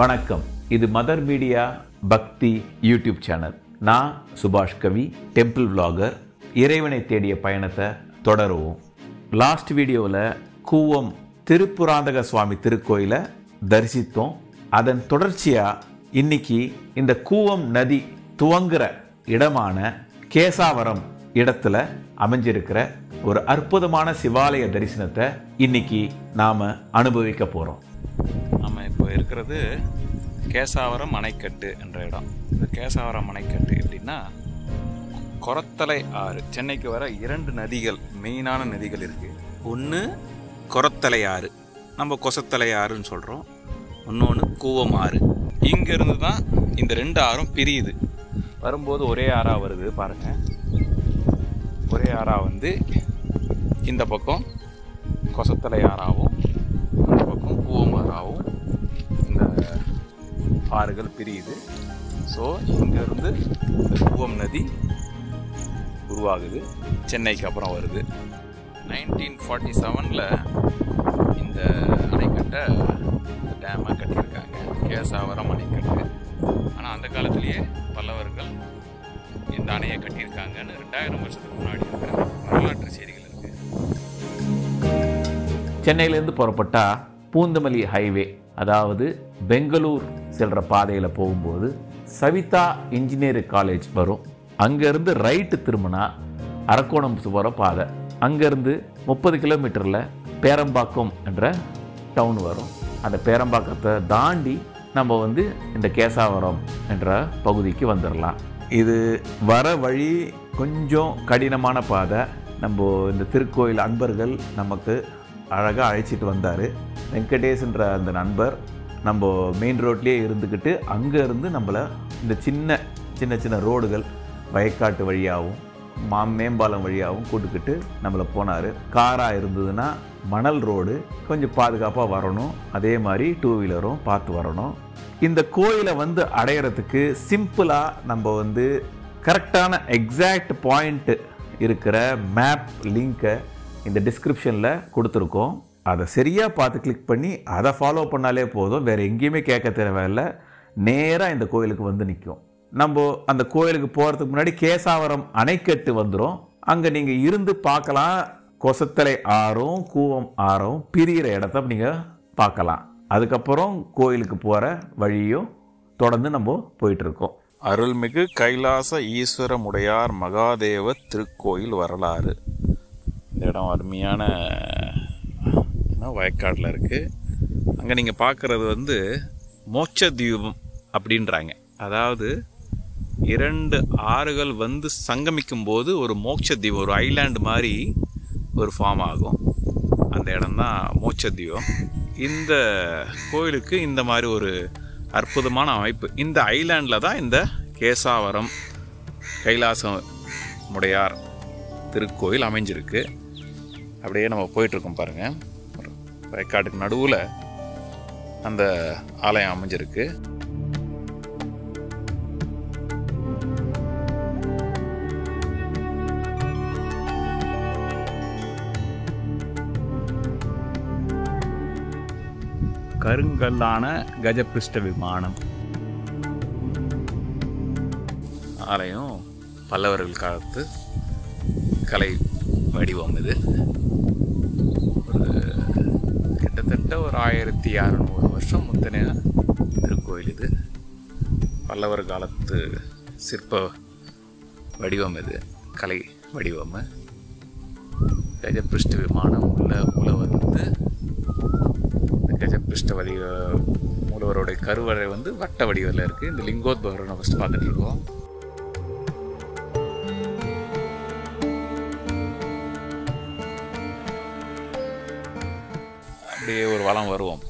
வணக்கம் இது Mother Media Bhakti YouTube channel நான் சுபாஷ் கவி டெம்பிள் vlogger இறைவனை தேடிய பயணத்தை தொடருவோம் லாஸ்ட் வீடியோவில் கூவம் திருப்புராந்தக சுவாமி திருக்கோயிலை தரிசித்தோம் அதன் தொடர்ச்சியாக இன்னைக்கு இந்த கூவம் நதி துவங்குற இடமான கேசாவரம் இடத்துல அமைஞ்சிருக்கிற ஒரு அற்புதமான சிவாலய தரிசனத்தை இன்னைக்கு நாம அனுபவிக்க போறோம் நம்ம இப்போ இருக்கிறது கேசாவரம் அணைக்கட்டு என்ற இடம் இந்த கேசாவரம் அணைக்கட்டு எப்படின்னா கொரத்தலை ஆறு சென்னைக்கு வர இரண்டு நதிகள் மெயினான நதிகள் இருக்கு ஒன்று கொரத்தலை ஆறு நம்ம கொசத்தலை ஆறுன்னு சொல்கிறோம் இன்னொன்று கூவம் ஆறு இங்கேருந்து தான் இந்த ரெண்டு ஆறும் பிரியுது வரும்போது ஒரே ஆறாக வருது பாருங்க ஒரே ஆறாக வந்து இந்த பக்கம் கொசத்தலை ஆறாகவும் அந்த பக்கம் கூவம் ஆறாகவும் இந்த ஆறுகள் பிரியுது ஸோ இங்கேருந்து இந்த கூவம் நதி உருவாகுது சென்னைக்கு அப்புறம் வருது நைன்டீன் ஃபார்ட்டி செவனில் இந்த அணைக்கட்டை இந்த டேமை கட்டியிருக்காங்க கேசாவரம் அணைக்கட்டு ஆனால் அந்த காலத்திலேயே பல்லவர்கள் இந்த அணையை கட்டியிருக்காங்கன்னு ரெண்டாயிரம் வருஷத்துக்கு முன்னாடி இருக்கிற வரலாற்று செய்திகள் இருக்குது சென்னையிலேருந்து புறப்பட்டா பூந்தமல்லி ஹைவே அதாவது பெங்களூர் செல்ற பாதையில் போகும்போது சவிதா இன்ஜினியரிங் காலேஜ் வரும் அங்கேருந்து ரைட்டு திரும்பினா அரக்கோணம் போகிற பாதை அங்கேருந்து முப்பது கிலோமீட்டரில் பேரம்பாக்கம் என்ற டவுன் வரும் அந்த பேரம்பாக்கத்தை தாண்டி நம்ம வந்து இந்த கேசாவரம் என்ற பகுதிக்கு வந்துடலாம் இது வர வழி கொஞ்சம் கடினமான பாதை நம்ம இந்த திருக்கோயில் அன்பர்கள் நமக்கு அழகாக அழைச்சிட்டு வந்தார் வெங்கடேஷ்ன்ற அந்த நண்பர் நம்ம மெயின் ரோட்லேயே இருந்துக்கிட்டு அங்கே இருந்து நம்மளை இந்த சின்ன சின்ன சின்ன ரோடுகள் வயக்காட்டு வழியாகவும் மா மேம்பாலம் வழியாகவும் கூட்டுக்கிட்டு நம்மளை போனார் காராக இருந்ததுன்னா மணல் ரோடு கொஞ்சம் பாதுகாப்பாக வரணும் அதே மாதிரி டூ வீலரும் பார்த்து வரணும் இந்த கோயிலை வந்து அடையிறதுக்கு சிம்பிளாக நம்ம வந்து கரெக்டான எக்ஸாக்ட் பாயிண்ட் இருக்கிற மேப் லிங்கை இந்த டிஸ்கிரிப்ஷனில் கொடுத்துருக்கோம் அதை சரியாக பார்த்து கிளிக் பண்ணி அதை ஃபாலோ பண்ணாலே போதும் வேறு எங்கேயுமே கேட்க தேவையில்லை நேராக இந்த கோயிலுக்கு வந்து நிற்கும் நம்ம அந்த கோயிலுக்கு போகிறதுக்கு முன்னாடி கேசாவரம் அணைக்கட்டு வந்துடும் அங்கே நீங்கள் இருந்து பார்க்கலாம் கொசத்தலை ஆறும் கூவம் ஆறும் பிரிகிற இடத்த நீங்கள் பார்க்கலாம் அதுக்கப்புறம் கோயிலுக்கு போகிற வழியும் தொடர்ந்து நம்ம போயிட்டுருக்கோம் அருள்மிகு கைலாச ஈஸ்வரமுடையார் மகாதேவ திருக்கோயில் வரலாறு இந்த இடம் அருமையான என்ன, வயக்காட்டில் இருக்குது அங்கே நீங்கள் பார்க்குறது வந்து மோட்ச தீபம் அப்படின்றாங்க அதாவது இரண்டு ஆறுகள் வந்து சங்கமிக்கும் போது ஒரு மோட்ச தீபம் ஒரு ஐலாண்டு மாதிரி ஒரு ஃபார்ம் ஆகும் அந்த இடம்தான் மோட்ச தீபம் இந்த கோயிலுக்கு இந்த மாதிரி ஒரு அற்புதமான அமைப்பு இந்த ஐலாண்டில் தான் இந்த கேசாவரம் கைலாசம் முடையார் திருக்கோயில் அமைஞ்சிருக்கு அப்படியே நம்ம போயிட்டுருக்கோம் பாருங்கள் வயக்காட்டுக்கு நடுவில் அந்த ஆலயம் அமைஞ்சிருக்கு கருங்கல்லான கஜபிருஷ்ட விமானம் ஆலயம் பல்லவர்கள் காலத்து கலை வடிவம் இது ஒரு கிட்டத்தட்ட ஒரு ஆயிரத்தி அறநூறு வருஷம் முத்தனைய திருக்கோயில் இது பல்லவர் காலத்து சிற்ப வடிவம் இது கலை வடிவம் கஜபிருஷ்ட விமானம் உள்ள மூலவர் வந்து இந்த கஜபிருஷ்ட வடிவ மூலவருடைய கருவறை வந்து வட்ட வடிவில் இருக்குது இந்த லிங்கோத்பவரை நம்ம ஃபஸ்ட் பார்த்துட்டு இருக்கோம் அப்படியே ஒரு வளம் வருவோம்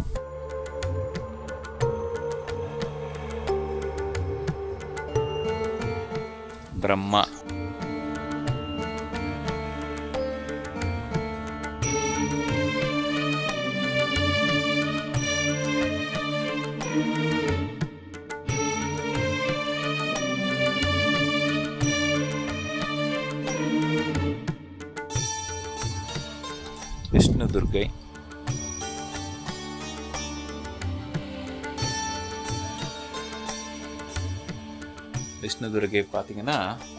பிரம்மா விஷ்ணு துர்கை விஷ்ணு துர்கை பார்த்தீங்கன்னா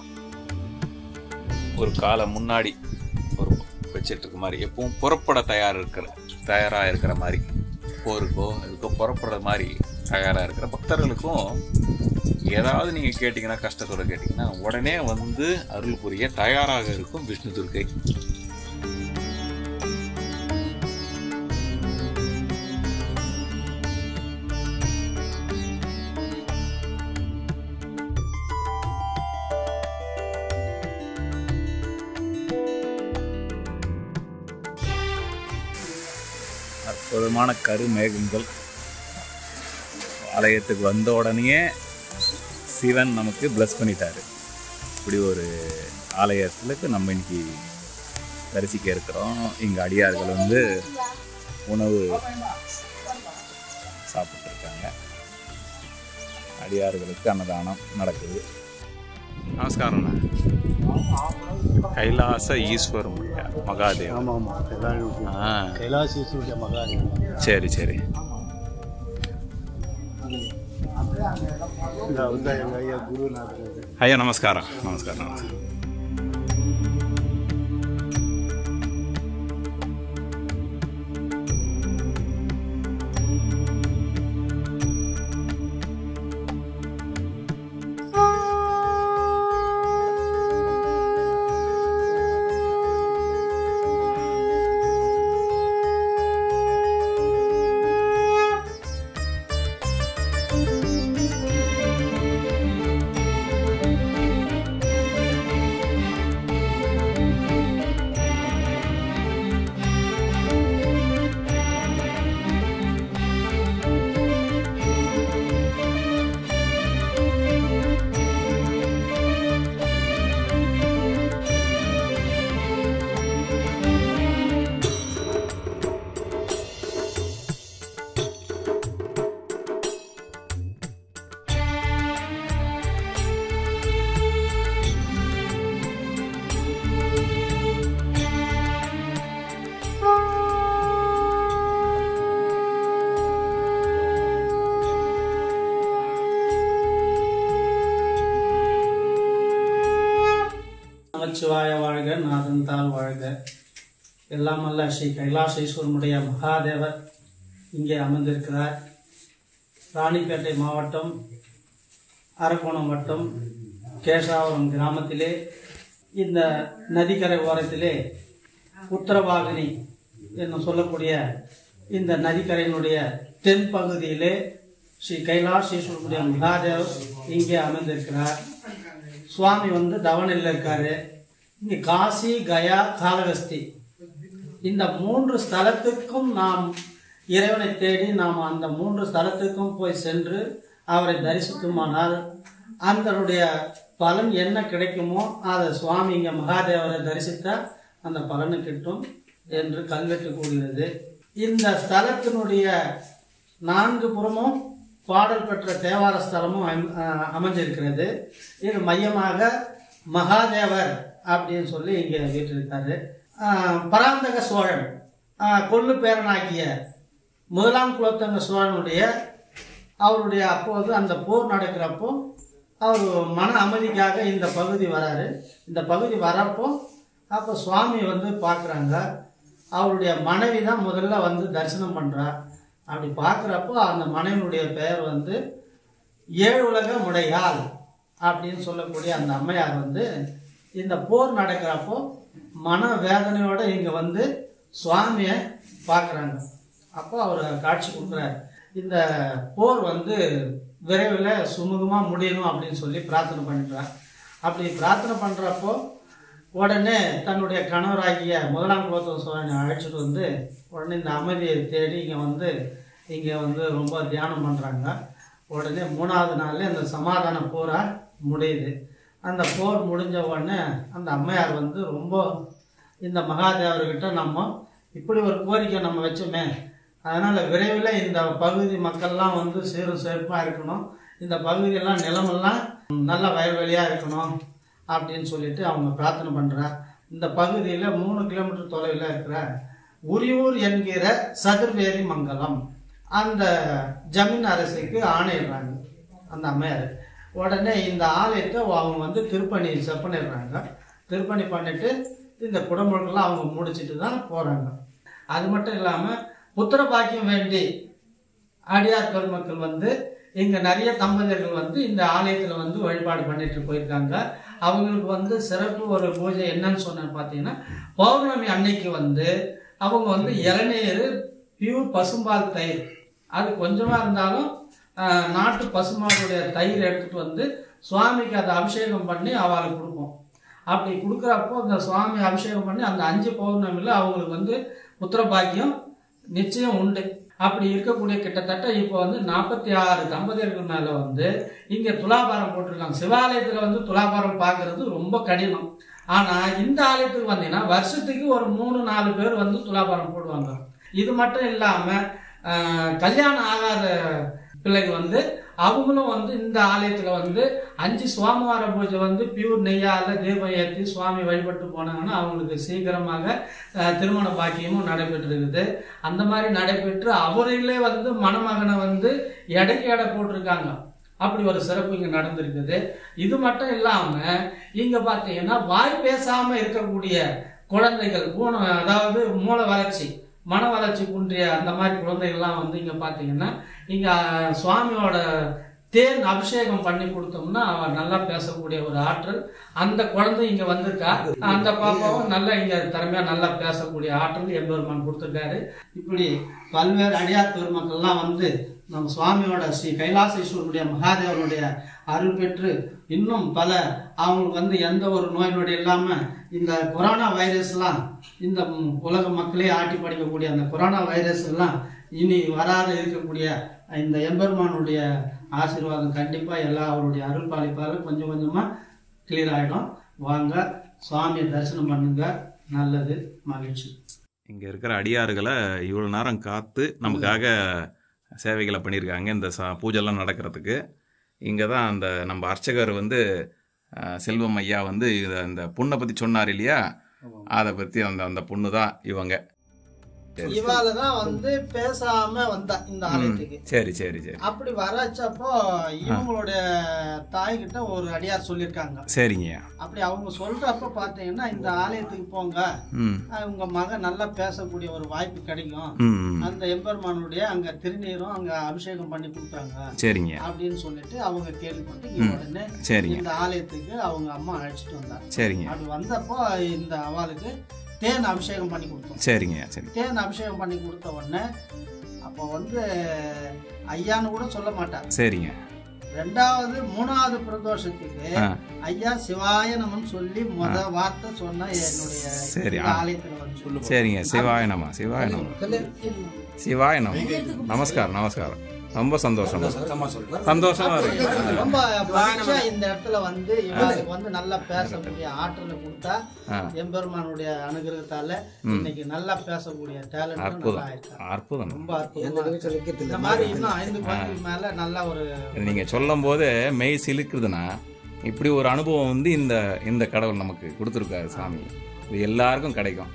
ஒரு காலம் முன்னாடி ஒரு வச்சிட்டு இருக்க மாதிரி எப்பவும் புறப்பட தயார் இருக்கிற தயாராக இருக்கிற மாதிரி போருக்கோ இதுக்கோ புறப்படுற மாதிரி தயாராக இருக்கிற பக்தர்களுக்கும் ஏதாவது நீங்கள் கேட்டிங்கன்னா கஷ்டத்தோட கேட்டிங்கன்னா உடனே வந்து அருள் புரிய தயாராக இருக்கும் விஷ்ணு துர்கை அற்புதமான கருமேகங்கள் ஆலயத்துக்கு வந்த உடனேயே சிவன் நமக்கு ப்ளஸ் பண்ணிட்டாரு இப்படி ஒரு ஆலயத்துக்கு நம்ம இன்னைக்கு தரிசிக்க இருக்கிறோம் இங்கே அடியார்கள் வந்து உணவு சாப்பிட்ருக்காங்க அடியார்களுக்கு அன்னதானம் நடக்குது நமஸ்காரண்ணா கைலாச ஈஸ்வரம் மகாதேவ் ஆமாம் ஆமாம் எல்லாரும் ஆ கைலாசீஸ்வருடைய மகாதேவன் சரி சரி இந்த வந்து எங்கள் ஐயா குருநாதர் ஐயா நமஸ்காரம் நமஸ்காரம் நமஸ்காரம் நமச்சிவாய வாழ்க நாதந்தால் வாழ்க எல்லாம் அல்ல ஸ்ரீ கைலாசேஸ்வரனுடைய மகாதேவர் இங்கே அமர்ந்திருக்கிறார் ராணிப்பேட்டை மாவட்டம் அரக்கோணம் வட்டம் கேசாவரம் கிராமத்திலே இந்த நதிக்கரை ஓரத்திலே உத்தரவாகினி என்று சொல்லக்கூடிய இந்த நதிக்கரையினுடைய தென் பகுதியிலே ஸ்ரீ கைலாசேஸ்வரனுடைய மகாதேவ் இங்கே அமர்ந்திருக்கிறார் சுவாமி வந்து தவணையில் இருக்காரு இங்கே காசி கயா காளகஸ்தி இந்த மூன்று ஸ்தலத்துக்கும் நாம் இறைவனை தேடி நாம் அந்த மூன்று ஸ்தலத்துக்கும் போய் சென்று அவரை தரிசிக்குமானால் அதனுடைய பலன் என்ன கிடைக்குமோ அதை சுவாமி இங்கே மகாதேவரை தரிசித்தால் அந்த பலனு கிட்டும் என்று கல்வெட்டு கூறுகிறது இந்த ஸ்தலத்தினுடைய நான்கு புறமும் பாடல் பெற்ற தேவார ஸ்தலமும் அம்- அஹ் அமைஞ்சிருக்கிறது இது மையமாக மகாதேவர் அப்படின்னு சொல்லி இங்கே வீட்டிருக்காரு ஆஹ் பராந்தக சோழன் ஆஹ் கொள்ளு பேரனாகிய முதலாம் குலோத்தங்க சோழனுடைய அவருடைய அப்போது அந்த போர் நடக்கிறப்போ அவர் மன அமைதிக்காக இந்த பகுதி வராரு இந்த பகுதி வரப்போ அப்போ சுவாமி வந்து பார்க்குறாங்க அவருடைய மனைவி தான் முதல்ல வந்து தரிசனம் பண்ணுறா அப்படி பார்க்குறப்போ அந்த மனைவியுடைய பெயர் வந்து ஏழுலக முடையாள் அப்படின்னு சொல்லக்கூடிய அந்த அம்மையார் வந்து இந்த போர் நடக்கிறப்போ மன வேதனையோட இங்கே வந்து சுவாமியை பார்க்குறாங்க அப்போ அவர் காட்சி கொடுக்குறாரு இந்த போர் வந்து விரைவில் சுமூகமாக முடியணும் அப்படின்னு சொல்லி பிரார்த்தனை பண்ணிட்டார் அப்படி பிரார்த்தனை பண்ணுறப்போ உடனே தன்னுடைய கணவராகிய முதலாம் குலோத்துவ சோழனை அழைச்சிட்டு வந்து உடனே இந்த அமைதியை தேடி இங்கே வந்து இங்கே வந்து ரொம்ப தியானம் பண்ணுறாங்க உடனே மூணாவது நாள்ல அந்த சமாதான போரா முடியுது அந்த போர் முடிஞ்ச உடனே அந்த அம்மையார் வந்து ரொம்ப இந்த மகாதேவர்கிட்ட நம்ம இப்படி ஒரு கோரிக்கை நம்ம வச்சோமே அதனால் விரைவில் இந்த பகுதி மக்கள்லாம் வந்து சீரும் சிறப்பாக இருக்கணும் இந்த பகுதியெல்லாம் நிலமெல்லாம் நல்ல வயல்வெளியாக இருக்கணும் அப்படின்னு சொல்லிட்டு அவங்க பிரார்த்தனை பண்ணுறா இந்த பகுதியில் மூணு கிலோமீட்டர் தொலைவில் இருக்கிற உரியூர் என்கிற சதுர்வேதி மங்கலம் அந்த ஜமீன் அரசுக்கு ஆணையிடுறாங்க அந்த அம்மையார் உடனே இந்த ஆலயத்தை அவங்க வந்து திருப்பணி செப்பனிடுறாங்க திருப்பணி பண்ணிட்டு இந்த குடமுழுக்கெல்லாம் அவங்க முடிச்சிட்டு தான் போகிறாங்க அது மட்டும் இல்லாமல் புத்திர பாக்கியம் வேண்டி அடியார் பெருமக்கள் வந்து இங்கே நிறைய தம்பதியர்கள் வந்து இந்த ஆலயத்தில் வந்து வழிபாடு பண்ணிட்டு போயிருக்காங்க அவங்களுக்கு வந்து சிறப்பு ஒரு பூஜை என்னன்னு சொன்னேன்னு பார்த்தீங்கன்னா பௌர்ணமி அன்னைக்கு வந்து அவங்க வந்து இளநீர் பியூர் பசும்பால் தயிர் அது கொஞ்சமாக இருந்தாலும் ஆஹ், நாட்டு பசுமாடுடைய தயிர் எடுத்துட்டு வந்து சுவாமிக்கு அதை அபிஷேகம் பண்ணி அவளுக்கு கொடுப்போம் அப்படி கொடுக்குறப்போ அந்த சுவாமி அபிஷேகம் பண்ணி அந்த அஞ்சு பௌர்ணமியில் அவங்களுக்கு வந்து புத்திர பாக்கியம் நிச்சயம் உண்டு அப்படி இருக்கக்கூடிய கிட்டத்தட்ட இப்போ வந்து நாற்பத்தி ஆறு தம்பதியர்கள் மேலே வந்து இங்கே துலாபாரம் போட்டிருக்காங்க சிவாலயத்தில் வந்து துலாபாரம் பார்க்கறது ரொம்ப கடினம் ஆனால் இந்த ஆலயத்துக்கு வந்தீங்கன்னா வருஷத்துக்கு ஒரு மூணு நாலு பேர் வந்து துலாபாரம் போடுவாங்க இது மட்டும் இல்லாமல் கல்யாணம் ஆகாத பிள்ளைங்க வந்து அவங்களும் வந்து இந்த ஆலயத்தில் வந்து அஞ்சு சோமவார பூஜை வந்து பியூர் நெய்யால தீபம் ஏற்றி சுவாமி வழிபட்டு போனாங்கன்னா அவங்களுக்கு சீக்கிரமாக அஹ், திருமண பாக்கியமும் நடைபெற்றிருக்குது அந்த மாதிரி நடைபெற்று அவர்களே வந்து மணமகனை வந்து எடைக்கு எடை போட்டிருக்காங்க அப்படி ஒரு சிறப்பு இங்கே நடந்திருக்குது இது மட்டும் இல்லாமல் இங்கே பார்த்தீங்கன்னா வாய் பேசாமல் இருக்கக்கூடிய குழந்தைகள் ஊன அதாவது மூளை வளர்ச்சி மன வளர்ச்சி குன்றிய அந்த மாதிரி குழந்தைகள்லாம் வந்து இங்கே பார்த்தீங்கன்னா இங்கே சுவாமியோட தேன் அபிஷேகம் பண்ணி கொடுத்தோம்னா அவன் நல்லா பேசக்கூடிய ஒரு ஆற்றல் அந்த குழந்தை இங்கே வந்திருக்கா அந்த பாப்பாவும் நல்லா இங்கே திறமையாக நல்லா பேசக்கூடிய ஆற்றல் எம்பெருமான் கொடுத்துருக்காரு இப்படி பல்வேறு அடியார் பெருமக்கள்லாம் வந்து நம்ம சுவாமியோட ஸ்ரீ கைலாசேஸ்வரனுடைய மகாதேவனுடைய அருள் பெற்று இன்னும் பல அவங்களுக்கு வந்து எந்த ஒரு நோய் நொடி இல்லாமல் இந்த கொரோனா வைரஸ்லாம் இந்த ம், உலக மக்களே ஆட்டி படிக்கக்கூடிய அந்த கொரோனா வைரஸ் எல்லாம் இனி வராத இருக்கக்கூடிய இந்த எம்பெருமானுடைய ஆசீர்வாதம் கண்டிப்பாக எல்லா அவருடைய அருள் பாலிப்பால் கொஞ்சம் கொஞ்சமாக கிளியர் ஆகிடும் வாங்க சுவாமியை தரிசனம் பண்ணுங்க நல்லது மகிழ்ச்சி இங்கே இருக்கிற அடியார்களை இவ்வளோ நேரம் காத்து நமக்காக சேவைகளை பண்ணியிருக்காங்க இந்த சா பூஜைலாம் நடக்கிறதுக்கு இங்கே தான் அந்த நம்ம அர்ச்சகர் வந்து அஹ், செல்வம் ஐயா வந்து இத அந்த பொண்ணை பற்றி சொன்னார் இல்லையா அதை பற்றி அந்த அந்த பொண்ணு தான் இவங்க இவால தான் வந்து பேசாம வந்தா இந்த ஆலயத்துக்கு சரி சரி சரி அப்படி வரச்சப்போ இவங்களுடைய தாய்கிட்ட ஒரு அடியார் சொல்லியிருக்காங்க சரிங்கய்யா அப்படி அவங்க சொல்றப்ப பார்த்தீங்கன்னா இந்த ஆலயத்துக்கு போங்க ம் அஹ் உங்க மகன் நல்லா பேசக்கூடிய ஒரு வாய்ப்பு கிடைக்கும் ம் ம். அந்த எம்பெருமானுடைய அங்க திருநீரும் அங்க அபிஷேகம் பண்ணி கொடுத்தாங்க சரிங்க அப்படின்னு சொல்லிட்டு அவங்க கேள்விப்பட்டு இங்க உடனே சரிங்க இந்த ஆலயத்துக்கு அவங்க அம்மா அழைச்சிட்டு வந்தாங்க சரிங்க அப்படி வந்தப்போ இந்த அவளுக்கு தேன் அபிஷேகம் பண்ணி கொடுத்தோம் சரிங்க சரி தேன் அபிஷேகம் பண்ணி கொடுத்த உடனே அப்போ வந்து ஐயான்னு கூட சொல்ல மாட்டார் சரிங்க ரெண்டாவது மூணாவது பிரதோஷத்துக்கு ஆ ஐயா சிவாய நமன் சொல்லி முத வார்த்தை சொன்ன என்னுடைய சரி, இந்த ஆ. ஆலயத்துல வந்து சொல்லு சரிங்க சிவாய நம சிவாய நம சிவாய நம நமஸ்காரம் நமஸ்காரம் ரொம்ப சந்தோஷம் சந்தோஷமா இருக்கு ரொம்ப மகிழ்ச்சியா இந்த இடத்துல வந்து இவங்களுக்கு வந்து நல்லா பேசக்கூடிய ஆற்றலை கொடுத்தா ஆ. எம்பெருமானுடைய அனுகிரகத்தால இன்னைக்கு நல்லா பேசக்கூடிய டேலண்ட் நல்லா அற்புதம் ஆயிட்டாங்க அற்புதம் ரொம்ப அற்புதமா இருக்கு. இந்த மாதிரி இன்னும் ஐந்து குழந்தைக்கு மேல நல்ல ஒரு நீங்க சொல்லும் போது மெய் சிலுக்குதுன்னா இப்படி ஒரு அனுபவம் வந்து இந்த இந்த கடவுள் நமக்கு கொடுத்துருக்காரு சாமி இது எல்லாருக்கும் கிடைக்கும்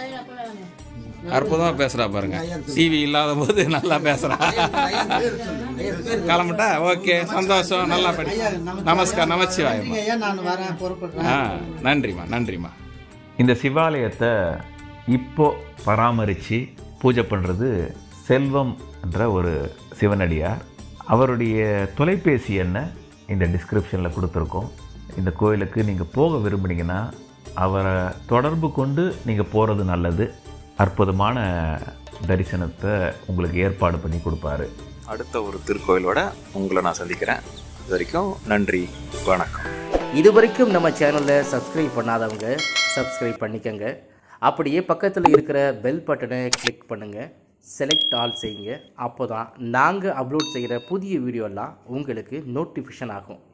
அற்புதமா பேசுறா பாருங்க டிவி இல்லாத போது நல்லா பேசுறா கிளம்பிட்டா ஓகே சந்தோஷம் நல்லா படி நமஸ்கார் நமச்சிவாயம்மா ஐயா நான் வரேன் பொறுப்படுறேன் ஆ நன்றிம்மா நன்றிம்மா இந்த சிவாலயத்தை இப்போ பராமரித்து பூஜை பண்ணுறது செல்வம் என்ற ஒரு சிவனடியார் அவருடைய தொலைபேசி எண்ணை இந்த டிஸ்கிரிப்ஷனில் கொடுத்துருக்கோம் இந்த கோயிலுக்கு நீங்கள் போக விரும்புனீங்கன்னா அவரை தொடர்பு கொண்டு நீங்கள் போகிறது நல்லது அற்புதமான தரிசனத்தை உங்களுக்கு ஏற்பாடு பண்ணி கொடுப்பாரு அடுத்த ஒரு திருக்கோயிலோட உங்களை நான் சந்திக்கிறேன் இது வரைக்கும் நன்றி வணக்கம் இது வரைக்கும் நம்ம சேனலை சப்ஸ்கிரைப் பண்ணாதவங்க சப்ஸ்கிரைப் பண்ணிக்கங்க அப்படியே பக்கத்தில் இருக்கிற பெல் பட்டனை கிளிக் பண்ணுங்கள் செலக்ட் ஆல் செய்யுங்க அப்போ தான் நாங்கள் அப்லோட் செய்கிற புதிய வீடியோலாம் உங்களுக்கு நோட்டிஃபிகேஷன் ஆகும்